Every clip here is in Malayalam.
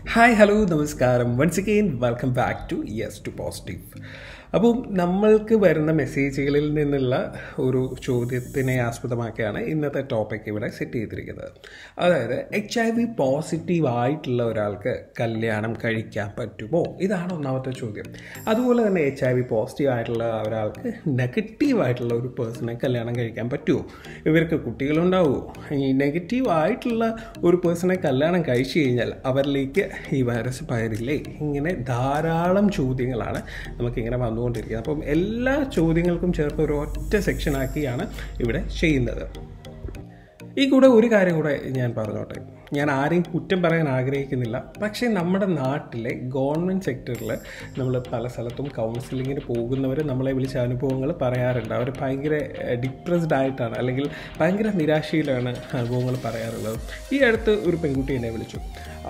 ഹായ് ഹലോ നമസ്കാരം once again welcome back to yes to positive അപ്പോൾ നമ്മൾക്ക് വരുന്ന മെസ്സേജുകളിൽ നിന്നുള്ള ഒരു ചോദ്യത്തിനെ ആസ്പദമാക്കിയാണ് ഇന്നത്തെ ടോപ്പിക് ഇവിടെ സെറ്റ് ചെയ്തിരിക്കുന്നത് അതായത് എച്ച് ഐ വി പോസിറ്റീവ് ആയിട്ടുള്ള ഒരാൾക്ക് കല്യാണം കഴിക്കാൻ പറ്റുമോ ഇതാണ് ഒന്നാമത്തെ ചോദ്യം അതുപോലെ തന്നെ എച്ച് ഐ വി പോസിറ്റീവ് ആയിട്ടുള്ള ഒരാൾക്ക് നെഗറ്റീവ് ആയിട്ടുള്ള ഒരു പേഴ്സണെ കല്യാണം കഴിക്കാൻ പറ്റുമോ ഇവർക്ക് കുട്ടികളുണ്ടാവുമോ ഈ നെഗറ്റീവ് ആയിട്ടുള്ള ഒരു പേഴ്സണെ കല്യാണം കഴിച്ചു കഴിഞ്ഞാൽ അവരിലേക്ക് ഈ വൈറസ് പകരില്ലേ ഇങ്ങനെ ധാരാളം ചോദ്യങ്ങളാണ് നമുക്കിങ്ങനെ വന്നുകൊണ്ടിരിക്കുന്നത് അപ്പം എല്ലാ ചോദ്യങ്ങൾക്കും ചേർത്ത് ഒരു ഒറ്റ സെക്ഷനാക്കിയാണ് ഇവിടെ ചെയ്യുന്നത് ഈ കൂടെ ഒരു കാര്യം കൂടെ ഞാൻ പറഞ്ഞോട്ടെ ഞാൻ ആരെയും കുറ്റം പറയാൻ ആഗ്രഹിക്കുന്നില്ല പക്ഷേ നമ്മുടെ നാട്ടിലെ ഗവൺമെൻറ് സെക്ടറിൽ നമ്മൾ പല സ്ഥലത്തും കൗൺസിലിങ്ങിന് പോകുന്നവർ നമ്മളെ വിളിച്ച അനുഭവങ്ങൾ പറയാറുണ്ട് അവർ ഭയങ്കര ഡിപ്രസ്ഡ് ആയിട്ടാണ് അല്ലെങ്കിൽ ഭയങ്കര നിരാശയിലാണ് അനുഭവങ്ങൾ പറയാറുള്ളത് ഈ അടുത്ത് ഒരു പെൺകുട്ടി എന്നെ വിളിച്ചു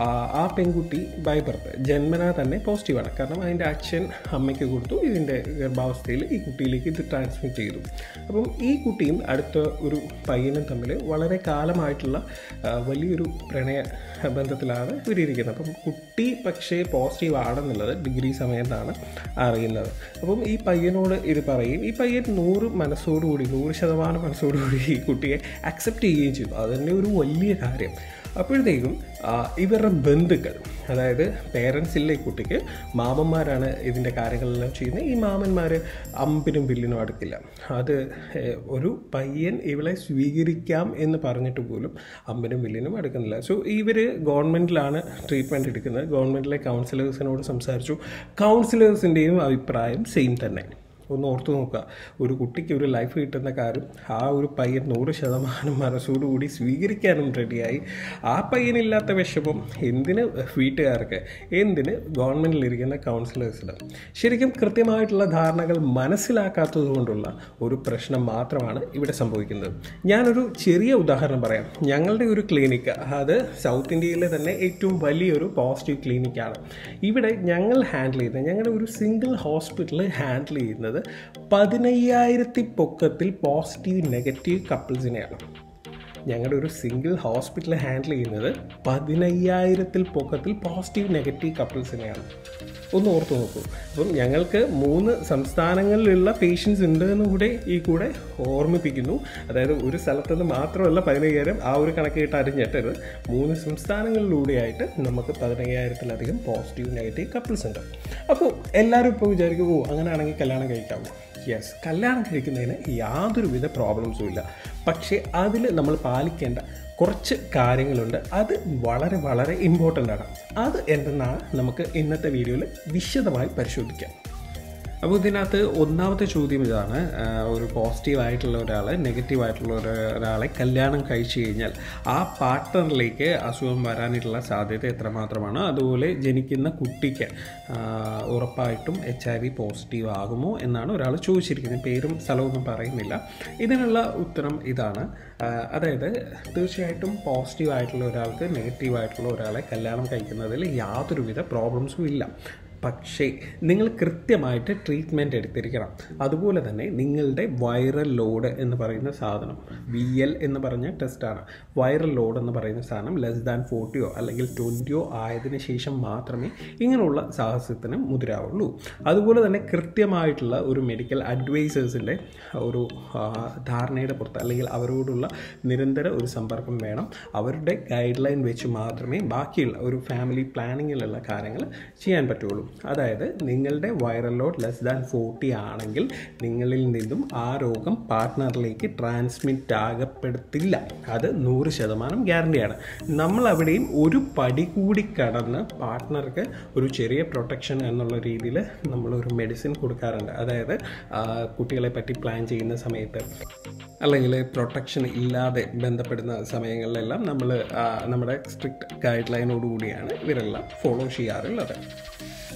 ആ പെൺകുട്ടി ബൈ ബർത്ത് ജന്മന തന്നെ പോസിറ്റീവാണ് കാരണം അതിൻ്റെ അച്ഛൻ അമ്മയ്ക്ക് കൊടുത്തു ഇതിൻ്റെ ഗർഭാവസ്ഥയിൽ ഈ കുട്ടിയിലേക്ക് ഇത് ട്രാൻസ്മിറ്റ് ചെയ്തു അപ്പം ഈ കുട്ടിയും അടുത്ത ഒരു പയ്യനും തമ്മിൽ വളരെ കാലമായിട്ടുള്ള വലിയൊരു പ്രണയ ബന്ധത്തിലാണ് ഇവരിയ്ക്കുന്നത് അപ്പം കുട്ടി പക്ഷേ പോസിറ്റീവ് ആണെന്നുള്ളത് ഡിഗ്രി സമയത്താണ് അറിയുന്നത് അപ്പം ഈ പയ്യനോട് ഇത് പറയും ഈ പയ്യൻ നൂറ് മനസ്സോടുകൂടി നൂറ് ശതമാനം മനസ്സോടുകൂടി ഈ കുട്ടിയെ അക്സെപ്റ്റ് ചെയ്യുകയും ചെയ്തു അത് തന്നെ ഒരു വലിയ കാര്യം അപ്പോഴത്തേക്കും ഇവരുടെ ബന്ധുക്കൾ അതായത് പേരൻസ് ഇല്ല ഈ കുട്ടിക്ക് മാമന്മാരാണ് ഇതിൻ്റെ കാര്യങ്ങളെല്ലാം ചെയ്യുന്നത് ഈ മാമന്മാർ അമ്പിനും വില്ലിനും അടുക്കില്ല അത് ഒരു പയ്യൻ ഇവളെ സ്വീകരിക്കാം എന്ന് പറഞ്ഞിട്ട് പോലും അമ്പിനും വില്ലിനും അടുക്കുന്നില്ല സോ ഇവർ ഗവൺമെൻറ്റിലാണ് ട്രീറ്റ്മെൻറ്റ് എടുക്കുന്നത് ഗവൺമെൻറ്റിലെ കൗൺസിലേഴ്സിനോട് സംസാരിച്ചു കൗൺസിലേഴ്സിൻ്റെയും അഭിപ്രായം സെയിം തന്നെ ഒന്ന് ഓർത്തു നോക്കുക ഒരു കുട്ടിക്ക് ഒരു ലൈഫ് കിട്ടുന്ന കാര്യം ആ ഒരു പയ്യൻ നൂറ് ശതമാനം മനസ്സോടുകൂടി സ്വീകരിക്കാനും റെഡിയായി ആ പയ്യനില്ലാത്ത വിഷമം എന്തിന് വീട്ടുകാർക്ക് എന്തിന് ഗവൺമെൻറ്റിലിരിക്കുന്ന കൗൺസിലേഴ്സിന് ശരിക്കും കൃത്യമായിട്ടുള്ള ധാരണകൾ മനസ്സിലാക്കാത്തത് കൊണ്ടുള്ള ഒരു പ്രശ്നം മാത്രമാണ് ഇവിടെ സംഭവിക്കുന്നത് ഞാനൊരു ചെറിയ ഉദാഹരണം പറയാം ഞങ്ങളുടെ ഒരു ക്ലിനിക്ക് അത് സൗത്ത് ഇന്ത്യയിലെ തന്നെ ഏറ്റവും വലിയൊരു പോസിറ്റീവ് ക്ലിനിക്കാണ് ഇവിടെ ഞങ്ങൾ ഹാൻഡിൽ ചെയ്യുന്നത് ഞങ്ങളുടെ ഒരു സിംഗിൾ ഹോസ്പിറ്റൽ ഹാൻഡിൽ ചെയ്യുന്നത് പതിനയ്യായിരത്തി പൊക്കത്തിൽ പോസിറ്റീവ് നെഗറ്റീവ് കപ്പിൾസിനെയാണ് ഞങ്ങളുടെ ഒരു സിംഗിൾ ഹോസ്പിറ്റൽ ഹാൻഡിൽ ചെയ്യുന്നത് പതിനയ്യായിരത്തിൽ പൊക്കത്തിൽ പോസിറ്റീവ് നെഗറ്റീവ് കപ്പിൾസിനെയാണ് ഒന്ന് ഓർത്ത് നോക്കൂ അപ്പം ഞങ്ങൾക്ക് മൂന്ന് സംസ്ഥാനങ്ങളിലുള്ള പേഷ്യൻസ് ഉണ്ട് എന്ന് കൂടെ ഈ കൂടെ ഓർമ്മിപ്പിക്കുന്നു അതായത് ഒരു സ്ഥലത്ത് നിന്ന് മാത്രമല്ല പതിനയ്യായിരം ആ ഒരു കണക്കായിട്ട് അറിഞ്ഞിട്ടത് മൂന്ന് സംസ്ഥാനങ്ങളിലൂടെയായിട്ട് നമുക്ക് പതിനയ്യായിരത്തിലധികം പോസിറ്റീവ് നെഗറ്റീവ് കപ്പിൾസ് ഉണ്ട് അപ്പോൾ എല്ലാവരും ഇപ്പോൾ വിചാരിക്കും ഓ അങ്ങനെയാണെങ്കിൽ കല്യാണം കഴിക്കാമോ യെസ് കല്യാണം കഴിക്കുന്നതിന് യാതൊരുവിധ പ്രോബ്ലംസും ഇല്ല പക്ഷേ അതിൽ നമ്മൾ പാലിക്കേണ്ട കുറച്ച് കാര്യങ്ങളുണ്ട് അത് വളരെ വളരെ ഇമ്പോർട്ടൻ്റ് ആണ് അത് എന്തെന്നാണ് നമുക്ക് ഇന്നത്തെ വീഡിയോയിൽ വിശദമായി പരിശോധിക്കാം അപ്പോൾ ഇതിനകത്ത് ഒന്നാമത്തെ ചോദ്യം ഇതാണ് ഒരു പോസിറ്റീവ് ആയിട്ടുള്ള ഒരാൾ നെഗറ്റീവ് ആയിട്ടുള്ള ഒരാളെ കല്യാണം കഴിച്ചു കഴിഞ്ഞാൽ ആ പാർട്ട്ണറിലേക്ക് അസുഖം വരാനുള്ള സാധ്യത എത്രമാത്രമാണ് അതുപോലെ ജനിക്കുന്ന കുട്ടിക്ക് ഉറപ്പായിട്ടും എച്ച് ഐ വി പോസിറ്റീവ് ആകുമോ എന്നാണ് ഒരാൾ ചോദിച്ചിരിക്കുന്നത് പേരും സ്ഥലമൊന്നും പറയുന്നില്ല ഇതിനുള്ള ഉത്തരം ഇതാണ് അതായത് തീർച്ചയായിട്ടും പോസിറ്റീവ് ആയിട്ടുള്ള ഒരാൾക്ക് നെഗറ്റീവ് ആയിട്ടുള്ള ഒരാളെ കല്യാണം കഴിക്കുന്നതിൽ യാതൊരുവിധ പ്രോബ്ലംസും ഇല്ല പക്ഷേ നിങ്ങൾ കൃത്യമായിട്ട് ട്രീറ്റ്മെൻറ്റ് എടുത്തിരിക്കണം അതുപോലെ തന്നെ നിങ്ങളുടെ വൈറൽ ലോഡ് എന്ന് പറയുന്ന സാധനം വി എൽ എന്ന് പറഞ്ഞ ടെസ്റ്റാണ് വൈറൽ ലോഡ് എന്ന് പറയുന്ന സാധനം ലെസ് ദാൻ ഫോർട്ടിയോ അല്ലെങ്കിൽ ട്വൻറ്റിയോ ആയതിനു ശേഷം മാത്രമേ ഇങ്ങനെയുള്ള സാഹസത്തിന് മുതിരാവുള്ളൂ അതുപോലെ തന്നെ കൃത്യമായിട്ടുള്ള ഒരു മെഡിക്കൽ അഡ്വൈസേഴ്സിൻ്റെ ഒരു ധാരണയുടെ പുറത്ത് അല്ലെങ്കിൽ അവരോടുള്ള നിരന്തര ഒരു സമ്പർക്കം വേണം അവരുടെ ഗൈഡ് ലൈൻ വെച്ച് മാത്രമേ ബാക്കിയുള്ള ഒരു ഫാമിലി പ്ലാനിങ്ങിലുള്ള കാര്യങ്ങൾ ചെയ്യാൻ പറ്റുള്ളൂ അതായത് നിങ്ങളുടെ viral load less than forty ആണെങ്കിൽ നിങ്ങളിൽ നിന്നും ആ രോഗം പാർട്ട്ണറിലേക്ക് ട്രാൻസ്മിറ്റ് ആകപ്പെടുത്തില്ല അത് നൂറ് ശതമാനം ഗ്യാരണ്ടിയാണ് നമ്മൾ അവിടെയും ഒരു പടി കൂടി കടന്ന് പാർട്ട്ണർക്ക് ഒരു ചെറിയ പ്രൊട്ടക്ഷൻ എന്നുള്ള രീതിയിൽ നമ്മളൊരു മെഡിസിൻ കൊടുക്കാറുണ്ട് അതായത് കുട്ടികളെ പറ്റി പ്ലാൻ ചെയ്യുന്ന സമയത്ത് അല്ലെങ്കിൽ പ്രൊട്ടക്ഷൻ ഇല്ലാതെ ബന്ധപ്പെടുന്ന സമയങ്ങളിലെല്ലാം നമ്മൾ നമ്മുടെ സ്ട്രിക്റ്റ് ഗൈഡ് ലൈനോടുകൂടിയാണ് ഇവരെല്ലാം ഫോളോ ചെയ്യാറുള്ളത്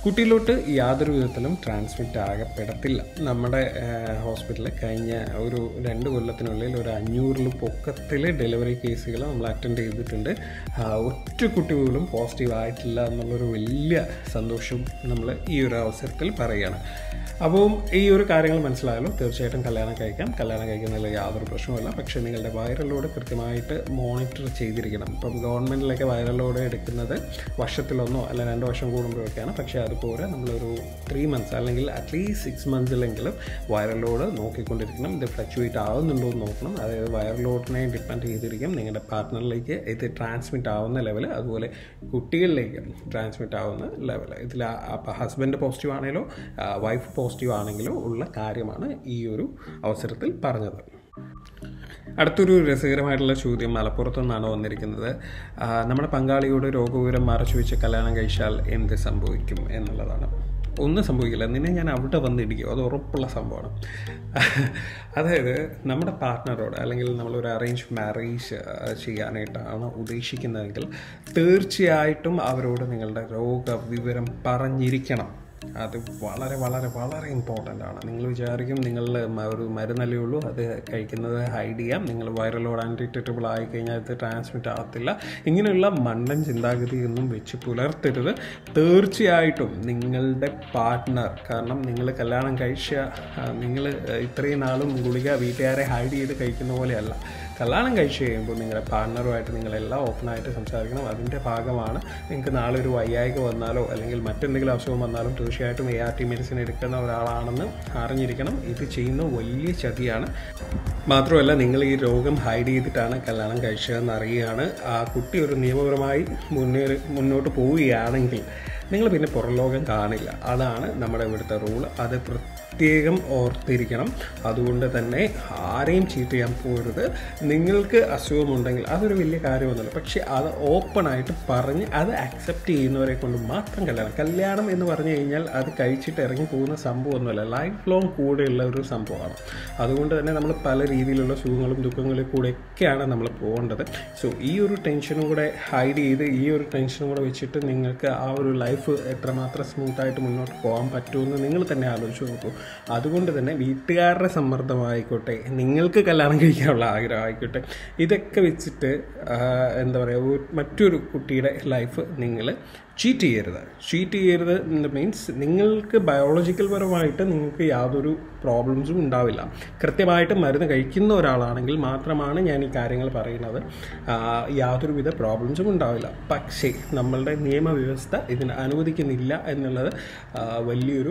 കുട്ടിയിലോട്ട് യാതൊരു വിധത്തിലും ട്രാൻസ്മിറ്റ് ആകപ്പെടത്തില്ല നമ്മുടെ ഹോസ്പിറ്റലിൽ കഴിഞ്ഞ ഒരു രണ്ട് കൊല്ലത്തിനുള്ളിൽ ഒരു അഞ്ഞൂറിൽ പൊക്കത്തിൽ ഡെലിവറി കേസുകൾ നമ്മൾ അറ്റൻഡ് ചെയ്തിട്ടുണ്ട് ആ, ഒറ്റ കുട്ടി പോലും പോസിറ്റീവ് ആയിട്ടില്ല എന്നുള്ളൊരു വലിയ സന്തോഷം നമ്മൾ ഈ ഒരു അവസരത്തിൽ പറയുകയാണ് അപ്പോൾ ഈ ഒരു കാര്യങ്ങൾ മനസ്സിലായാലും തീർച്ചയായിട്ടും കല്യാണം കഴിക്കാം കല്യാണം കഴിക്കുന്നതിൽ യാതൊരു പ്രശ്നവുമില്ല പക്ഷേ നിങ്ങളുടെ വൈറൽ ലോഡ് കൃത്യമായിട്ട് മോണിറ്റർ ചെയ്തിരിക്കണം ഇപ്പം ഗവൺമെൻറ്റിലൊക്കെ വൈറൽ ലോഡ് എടുക്കുന്നത് വർഷത്തിലൊന്നോ അല്ല രണ്ട് വർഷം കൂടുമ്പോഴൊക്കെയാണ് പക്ഷേ അതുപോലെ നമ്മളൊരു ത്രീ മന്ത്സ് അല്ലെങ്കിൽ അറ്റ്ലീസ്റ്റ് സിക്സ് മന്ത്സിലെങ്കിലും വൈറൽ ലോഡ് നോക്കിക്കൊണ്ടിരിക്കണം ഇത് ഫ്ലക്ച്വേറ്റ് ആവുന്നുണ്ടോ എന്ന് നോക്കണം അതായത് വൈറൽ ലോഡിനെ ഡിപ്പെൻഡ് ചെയ്തിരിക്കും നിങ്ങളുടെ പാർട്ട്ണറിലേക്ക് ഇത് ട്രാൻസ്മിറ്റ് ആവുന്ന ലെവൽ അതുപോലെ കുട്ടികളിലേക്ക് ട്രാൻസ്മിറ്റ് ആവുന്ന ലെവൽ ഇതിൽ അപ്പോൾ ഹസ്ബൻഡ് പോസിറ്റീവ് ആണെങ്കിലോ വൈഫ് പോസിറ്റീവ് ആണെങ്കിലോ ഉള്ള കാര്യമാണ് ഈ ഒരു അവസരത്തിൽ പറഞ്ഞത് അടുത്തൊരു രസകരമായിട്ടുള്ള ചോദ്യം മലപ്പുറത്തു നിന്നാണ് വന്നിരിക്കുന്നത് ആ, നമ്മുടെ പങ്കാളിയോട് രോഗവിവരം മറച്ചു വെച്ച് കല്യാണം കഴിച്ചാൽ എന്ത് സംഭവിക്കും എന്നുള്ളതാണ് ഒന്നും സംഭവിക്കില്ല നിന്നെ ഞാൻ അവിടെ വന്നിടിക്കും അത് ഉറപ്പുള്ള സംഭവമാണ് അതായത് നമ്മുടെ പാർട്ട്ണറോട് അല്ലെങ്കിൽ നമ്മളൊരു അറേഞ്ച് മാരേജ് ചെയ്യാനായിട്ടാണ് ഉദ്ദേശിക്കുന്നതെങ്കിൽ തീർച്ചയായിട്ടും അവരോട് നിങ്ങളുടെ രോഗവിവരം പറഞ്ഞിരിക്കണം അത് വളരെ വളരെ വളരെ ഇമ്പോർട്ടൻ്റ് ആണ് നിങ്ങൾ വിചാരിക്കും നിങ്ങൾ ഒരു മരുന്നല്ലേ ഉള്ളൂ അത് കഴിക്കുന്നത് ഹൈഡ് ചെയ്യാം നിങ്ങൾ വൈറലോട് ആൻറ്റിറ്റബിൾ ആയി കഴിഞ്ഞാൽ അത് ട്രാൻസ്മിറ്റ് ആകത്തില്ല ഇങ്ങനെയുള്ള മണ്ടൻ ചിന്താഗതിയൊന്നും വെച്ച് പുലർത്തരുത് തീർച്ചയായിട്ടും നിങ്ങളുടെ പാർട്ട്ണർ കാരണം നിങ്ങൾ കല്യാണം കഴിച്ച നിങ്ങൾ ഇത്രയും നാളും ഗുളിക വീട്ടുകാരെ ഹൈഡ് ചെയ്ത് കഴിക്കുന്ന പോലെയല്ല കല്യാണം കഴിച്ച് കഴിയുമ്പോൾ നിങ്ങളുടെ പാർട്ട്ണറുമായിട്ട് നിങ്ങളെല്ലാം ഓപ്പണായിട്ട് സംസാരിക്കണം അതിൻ്റെ ഭാഗമാണ് നിങ്ങൾക്ക് നാളെ ഒരു വയ്യായിക വന്നാലോ അല്ലെങ്കിൽ മറ്റെന്തെങ്കിലും അസുഖം വന്നാലും തീർച്ചയായിട്ടും എ ആർ ടി മെഡിസിൻ എടുക്കുന്ന ഒരാളാണെന്ന് അറിഞ്ഞിരിക്കണം ഇത് ചെയ്യുന്ന വലിയ ചതിയാണ് മാത്രമല്ല നിങ്ങൾ ഈ രോഗം ഹൈഡ് ചെയ്തിട്ടാണ് കല്യാണം കഴിച്ചതെന്ന് അറിയുകയാണ് ആ കുട്ടി ഒരു നിയമപരമായി മുന്നേറി മുന്നോട്ട് പോവുകയാണെങ്കിൽ നിങ്ങൾ പിന്നെ പുറം ലോകം കാണില്ല അതാണ് നമ്മുടെ ഇവിടുത്തെ റൂൾ അത് പ്രത്യേകം ഓർത്തിരിക്കണം അതുകൊണ്ട് തന്നെ ആരെയും ചീറ്റ് ചെയ്യാൻ പോരുത് നിങ്ങൾക്ക് അസുഖമുണ്ടെങ്കിൽ അതൊരു വലിയ കാര്യമൊന്നുമില്ല പക്ഷേ അത് ഓപ്പണായിട്ട് പറഞ്ഞ് അത് അക്സെപ്റ്റ് ചെയ്യുന്നവരെ കൊണ്ട് മാത്രം കല്യാണം കല്യാണം എന്ന് പറഞ്ഞു കഴിഞ്ഞാൽ അത് കഴിച്ചിട്ട് ഇറങ്ങി പോകുന്ന സംഭവമൊന്നുമല്ല ലൈഫ് ലോങ് കൂടെയുള്ള ഒരു സംഭവമാണ് അതുകൊണ്ട് തന്നെ നമ്മൾ പല രീതിയിലുള്ള സുഖങ്ങളും ദുഃഖങ്ങളിൽ കൂടെയൊക്കെയാണ് നമ്മൾ പോകേണ്ടത് സോ ഈ ഒരു ടെൻഷനും കൂടെ ഹൈഡ് ചെയ്ത് ഈ ഒരു ടെൻഷനും കൂടെ വെച്ചിട്ട് നിങ്ങൾക്ക് ആ ഒരു ലൈഫ് എത്രമാത്രം സ്മൂത്തായിട്ട് മുന്നോട്ട് പോകാൻ പറ്റുമെന്ന് നിങ്ങൾ തന്നെ ആലോചിച്ച് നോക്കൂ അതുകൊണ്ട് തന്നെ വീട്ടുകാരുടെ സമ്മർദ്ദമായിക്കോട്ടെ നിങ്ങൾക്ക് കല്യാണം കഴിക്കാനുള്ള ആഗ്രഹം ആയിക്കോട്ടെ ഇതൊക്കെ വെച്ചിട്ട് ആ, എന്താ പറയുക ഒരു- മറ്റൊരു കുട്ടിയുടെ ലൈഫ് നിങ്ങൾ ചീറ്റ് ചെയ്യരുത് ചീറ്റ് ചെയ്യരുത് മീൻസ് നിങ്ങൾക്ക് ബയോളജിക്കൽ പരമായിട്ട് നിങ്ങൾക്ക് യാതൊരു പ്രോബ്ലംസും ഉണ്ടാവില്ല കൃത്യമായിട്ട് മരുന്ന് കഴിക്കുന്ന ഒരാളാണെങ്കിൽ മാത്രമാണ് ഞാൻ ഈ കാര്യങ്ങൾ പറയുന്നത് ആ, യാതൊരുവിധ പ്രോബ്ലംസും ഉണ്ടാവില്ല പക്ഷേ നമ്മളുടെ നിയമവ്യവസ്ഥ ഇതിന് അനുവദിക്കുന്നില്ല എന്നുള്ളത് ആ, വലിയൊരു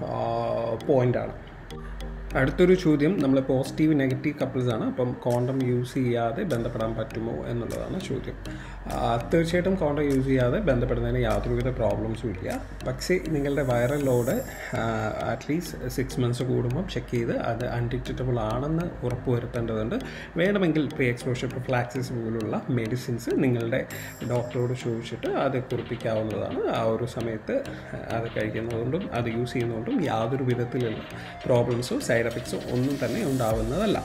പോയിൻ്റാണ് അടുത്തൊരു ചോദ്യം നമ്മൾ പോസിറ്റീവ് നെഗറ്റീവ് കപ്പിൾസ് ആണ് അപ്പം കോണ്ടം യൂസ് ചെയ്യാതെ ബന്ധപ്പെടാൻ പറ്റുമോ എന്നുള്ളതാണ് ചോദ്യം ആ, തീർച്ചയായിട്ടും കോണ്ടം യൂസ് ചെയ്യാതെ ബന്ധപ്പെടുന്നതിന് യാതൊരുവിധ പ്രോബ്ലംസും ഇല്ല പക്ഷേ നിങ്ങളുടെ viral load at least six months കൂടുമ്പോൾ ചെക്ക് ചെയ്ത് അത് അൺഡിറ്റക്റ്റബിൾ ആണെന്ന് ഉറപ്പുവരുത്തേണ്ടതുണ്ട് വേണമെങ്കിൽ പ്രീ എക്സ്പോഷർ പ്രൊഫ്ലാക്സിസ് പോലുള്ള മെഡിസിൻസ് നിങ്ങളുടെ ഡോക്ടറോട് ചോദിച്ചിട്ട് അത് കുറിപ്പിക്കാവുന്നതാണ് ആ ഒരു സമയത്ത് അത് കഴിക്കുന്നതുകൊണ്ടും അത് യൂസ് ചെയ്യുന്നതുകൊണ്ടും യാതൊരു വിധത്തിലുള്ള പ്രോബ്ലംസോ സൈഡ് എഫക്ട്സോ ഒന്നും തന്നെ ഉണ്ടാവുന്നതല്ല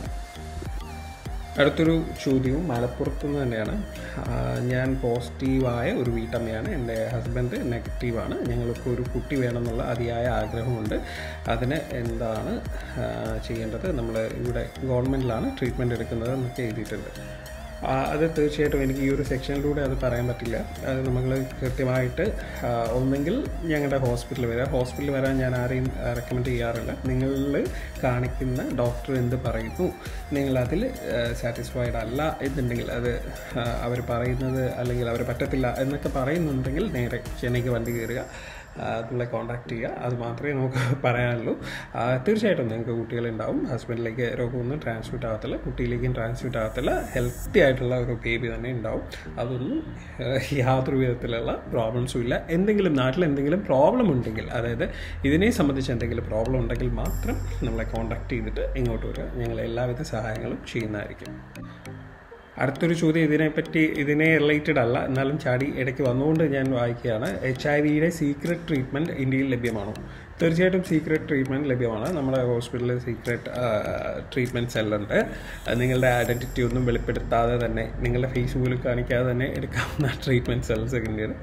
അടുത്തൊരു ചോദ്യവും മലപ്പുറത്തു നിന്ന് തന്നെയാണ് ആ, ഞാൻ പോസിറ്റീവായ ഒരു വീട്ടമ്മയാണ് എൻ്റെ ഹസ്ബൻഡ് നെഗറ്റീവാണ് ഞങ്ങൾക്ക് ഒരു കുട്ടി വേണമെന്നുള്ള അതിയായ ആഗ്രഹമുണ്ട് അതിന് എന്താണ് ആ, ചെയ്യേണ്ടത് നമ്മൾ ഇവിടെ ഗവൺമെൻറ്റിലാണ് ട്രീറ്റ്മെൻറ്റ് എടുക്കുന്നത് എന്നൊക്കെ എഴുതിയിട്ടുണ്ട് ആ, അത് തീർച്ചയായിട്ടും എനിക്ക് ഈ ഒരു സെക്ഷനിലൂടെ അത് പറയാൻ പറ്റില്ല അത് നമ്മൾ കൃത്യമായിട്ട് ആ, ഒന്നെങ്കിൽ ഞങ്ങളുടെ ഹോസ്പിറ്റലിൽ വരിക ഹോസ്പിറ്റലിൽ വരാൻ ഞാൻ ആരെയും റെക്കമെൻഡ് ചെയ്യാറില്ല നിങ്ങളിൽ കാണിക്കുന്ന ഡോക്ടർ എന്ത് പറയുന്നു നിങ്ങൾ അതിൽ സാറ്റിസ്ഫൈഡ് അല്ല എന്നുണ്ടെങ്കിൽ അത് അവർ പറയുന്നത് അല്ലെങ്കിൽ അവർ പറ്റത്തില്ല എന്നൊക്കെ പറയുന്നുണ്ടെങ്കിൽ നേരെ ചെന്നൈക്ക് വണ്ടി കയറുക ആ, നമ്മളെ കോൺടാക്ട് ചെയ്യുക അത് മാത്രമേ നമുക്ക് പറയാനുള്ളൂ ആ, തീർച്ചയായിട്ടും നിങ്ങൾക്ക് കുട്ടികളുണ്ടാവും ഹസ്ബൻഡിലേക്ക് രോഗമൊന്നും ട്രാൻസ്മിറ്റ് ആകത്തില്ല കുട്ടിയിലേക്കും ട്രാൻസ്മിറ്റ് ആകത്തില്ല ഹെൽത്തി ആയിട്ടുള്ള ഒരു ബേബി തന്നെ ഉണ്ടാവും അതൊന്നും ആ, യാതൊരു വിധത്തിലുള്ള പ്രോബ്ലംസും ഇല്ല എന്തെങ്കിലും നാട്ടിൽ എന്തെങ്കിലും പ്രോബ്ലം ഉണ്ടെങ്കിൽ അതായത് ഇതിനെ സംബന്ധിച്ച് എന്തെങ്കിലും പ്രോബ്ലം ഉണ്ടെങ്കിൽ മാത്രം നമ്മളെ കോൺടാക്ട് ചെയ്തിട്ട് ഇങ്ങോട്ട് വരിക ഞങ്ങൾ എല്ലാവിധ സഹായങ്ങളും ചെയ്യുന്നതായിരിക്കും അടുത്തൊരു ചോദ്യം ഇതിനെപ്പറ്റി ഇതിനെ റിലേറ്റഡ് അല്ല എന്നാലും ചാടി ഇടയ്ക്ക് വന്നുകൊണ്ട് ഞാൻ വായിക്കുകയാണ് എച്ച് ഐ വിയുടെ സീക്രട്ട് ട്രീറ്റ്മെൻറ്റ് ഇന്ത്യയിൽ ലഭ്യമാണോ തീർച്ചയായിട്ടും സീക്രട്ട് ട്രീറ്റ്മെൻറ്റ് ലഭ്യമാണ് നമ്മുടെ ഹോസ്പിറ്റലിൽ സീക്രട്ട് ട്രീറ്റ്മെൻറ്റ് സെല്ലുണ്ട് നിങ്ങളുടെ ഐഡൻറ്റിറ്റി ഒന്നും വെളിപ്പെടുത്താതെ തന്നെ നിങ്ങളുടെ ഫേസ് പോലും കാണിക്കാതെ തന്നെ എടുക്കാവുന്ന ട്രീറ്റ്മെൻറ്റ് സെൽസ് ഒക്കെ ഉണ്ട്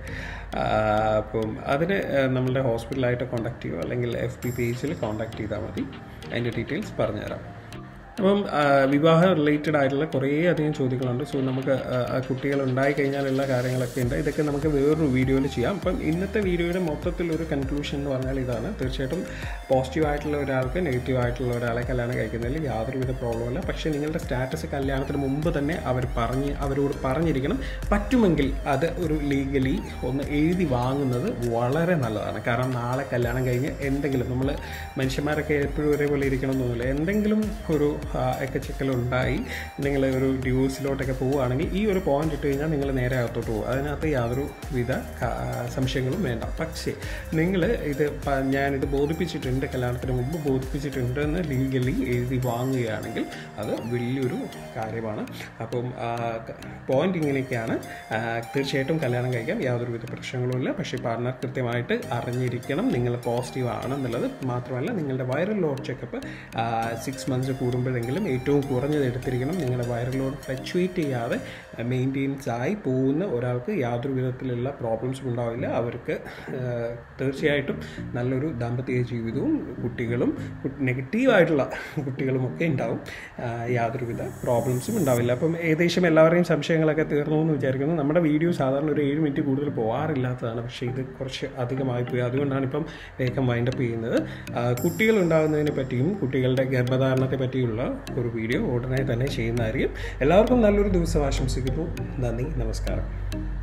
അപ്പം അതിന് നമ്മളുടെ ഹോസ്പിറ്റലായിട്ട് കോൺടാക്ട് ചെയ്യുക അല്ലെങ്കിൽ എഫ് പി പേജിൽ കോൺടാക്ട് ചെയ്താൽ മതി അതിൻ്റെ ഡീറ്റെയിൽസ് പറഞ്ഞുതരാം അപ്പം വിവാഹം റിലേറ്റഡ് ആയിട്ടുള്ള കുറേ അധികം ചോദ്യങ്ങളുണ്ട് സോ നമുക്ക് കുട്ടികൾ ഉണ്ടായി കഴിഞ്ഞാലുള്ള കാര്യങ്ങളൊക്കെ ഉണ്ട് ഇതൊക്കെ നമുക്ക് വേറൊരു വീഡിയോയിൽ ചെയ്യാം അപ്പം ഇന്നത്തെ വീഡിയോയുടെ മൊത്തത്തിൽ ഒരു കൺക്ലൂഷൻ എന്ന് പറഞ്ഞാൽ ഇതാണ് തീർച്ചയായിട്ടും പോസിറ്റീവ് ആയിട്ടുള്ള ഒരാൾക്ക് നെഗറ്റീവ് ആയിട്ടുള്ള ഒരാളെ കല്യാണം കഴിക്കുന്നതിൽ യാതൊരുവിധ പ്രോബ്ലമില്ല പക്ഷേ നിങ്ങളുടെ സ്റ്റാറ്റസ് കല്യാണത്തിന് മുമ്പ് തന്നെ അവർ പറഞ്ഞ് അവരോട് പറഞ്ഞിരിക്കണം പറ്റുമെങ്കിൽ അത് ഒരു ലീഗലി ഒന്ന് എഴുതി വാങ്ങുന്നത് വളരെ നല്ലതാണ് കാരണം നാളെ കല്യാണം കഴിഞ്ഞ് എന്തെങ്കിലും നമ്മൾ മനുഷ്യന്മാരൊക്കെ എപ്പോഴും ഒരേപോലെ ഇരിക്കണമെന്നൊന്നുമില്ല എന്തെങ്കിലും ഒരു എക്കച്ചക്കലുണ്ടായി നിങ്ങൾ ഒരു ഡ്യൂസിലോട്ടൊക്കെ പോവുകയാണെങ്കിൽ ഈ ഒരു പോയിന്റ് ഇട്ട് കഴിഞ്ഞാൽ നിങ്ങൾ നേരെ അകത്തോട്ട് പോകും അതിനകത്ത് യാതൊരു വിധ സംശയങ്ങളും വേണ്ട പക്ഷേ നിങ്ങൾ ഇത് ഞാനിത് ബോധിപ്പിച്ചിട്ടുണ്ട് കല്യാണത്തിന് മുമ്പ് ബോധിപ്പിച്ചിട്ടുണ്ട് എന്ന് ലീഗലി എഴുതി വാങ്ങുകയാണെങ്കിൽ അത് വലിയൊരു കാര്യമാണ് അപ്പം പോയിന്റ് ഇങ്ങനെയൊക്കെയാണ് തീർച്ചയായിട്ടും കല്യാണം കഴിക്കാം യാതൊരുവിധ പ്രശ്നങ്ങളുമില്ല പക്ഷേ പാർട്ണർ കൃത്യമായിട്ട് അറിഞ്ഞിരിക്കണം നിങ്ങൾ പോസിറ്റീവ് ആണെന്നുള്ളത് മാത്രമല്ല നിങ്ങളുടെ viral load checkup six months കൂടുമ്പോഴെങ്കിലും ഏറ്റവും കുറഞ്ഞത് എടുത്തിരിക്കണം നിങ്ങളുടെ വൈറൽ ലോഡ് ഫ്ലക്ച്വേറ്റ് ചെയ്യാതെ മെയിൻറ്റെയിൻസ് ആയി പോകുന്ന ഒരാൾക്ക് യാതൊരു വിധത്തിലുള്ള പ്രോബ്ലംസും ഉണ്ടാവില്ല അവർക്ക് തീർച്ചയായിട്ടും നല്ലൊരു ദാമ്പത്യ ജീവിതവും കുട്ടികളും നെഗറ്റീവായിട്ടുള്ള കുട്ടികളും ഒക്കെ ഉണ്ടാവും യാതൊരുവിധ പ്രോബ്ലംസും ഉണ്ടാവില്ല അപ്പം ഏകദേശം എല്ലാവരുടെയും സംശയങ്ങളൊക്കെ തീർന്നു എന്ന് വിചാരിക്കുന്നു നമ്മുടെ വീഡിയോ സാധാരണ ഒരു ഏഴ് മിനിറ്റ് കൂടുതൽ പോകാറില്ലാത്തതാണ് പക്ഷേ ഇത് കുറച്ച് അധികമായി പോയി അതുകൊണ്ടാണ് ഇപ്പം വേഗം വൈൻഡപ്പ് ചെയ്യുന്നത് കുട്ടികൾ ഉണ്ടാകുന്നതിനെ പറ്റിയും കുട്ടികളുടെ ഗർഭധാരണത്തെ പറ്റിയുള്ള ഒരു വീഡിയോ ഉടനെ തന്നെ ചെയ്യുന്നതായിരിക്കും എല്ലാവർക്കും നല്ലൊരു ദിവസം ആശംസിക്കുന്നു നന്ദി നമസ്കാരം